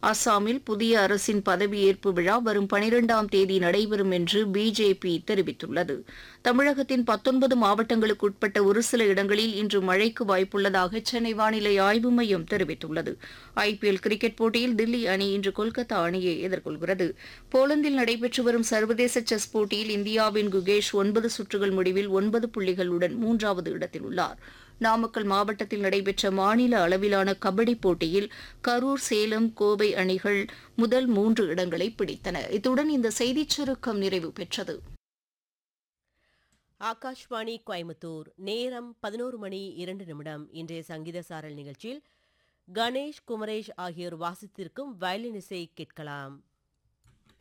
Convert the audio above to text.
அஸ்ஸாமில் புதிய அரசின் பதவியேற்பு விழா வரும் பனிரெண்டாம் தேதி நடைபெறும் என்று பிஜேபி தெரிவித்துள்ளது தமிழகத்தின் பத்தொன்பது மாவட்டங்களுக்கு உட்பட்ட ஒரு சில இடங்களில் இன்று மழைக்கு வாய்ப்புள்ளதாக சென்னை வானிலை ஆய்வு மையம் தெரிவித்துள்ளது ஐபிஎல் கிரிக்கெட் போட்டியில் தில்லி அணி இன்று கொல்கத்தா அணியை எதிர்கொள்கிறது போலந்தில் நடைபெற்று வரும் சர்வதேச செஸ் போட்டியில் இந்தியாவின் குகேஷ் ஒன்பது சுற்றுகள் முடிவில் ஒன்பது புள்ளிகளுடன் மூன்றாவது இடத்தில் உள்ளார் நாமக்கல் மாவட்டத்தில் நடைபெற்ற மாநில அளவிலான கபடி போட்டியில் கரூர் சேலம் கோவை அணிகள் முதல் மூன்று இடங்களை பிடித்தன இத்துடன் இந்த செய்திச் சுருக்கம் நிறைவு பெற்றது ஆகாஷ்வாணி கோயம்புத்தூர் நேரம் பதினோரு மணி இரண்டு நிமிடம் இன்றைய சங்கீத சாரல் நிகழ்ச்சியில் கணேஷ் குமரேஷ் ஆகியோர் வாசித்திருக்கும் வயலின் இசை கேட்கலாம்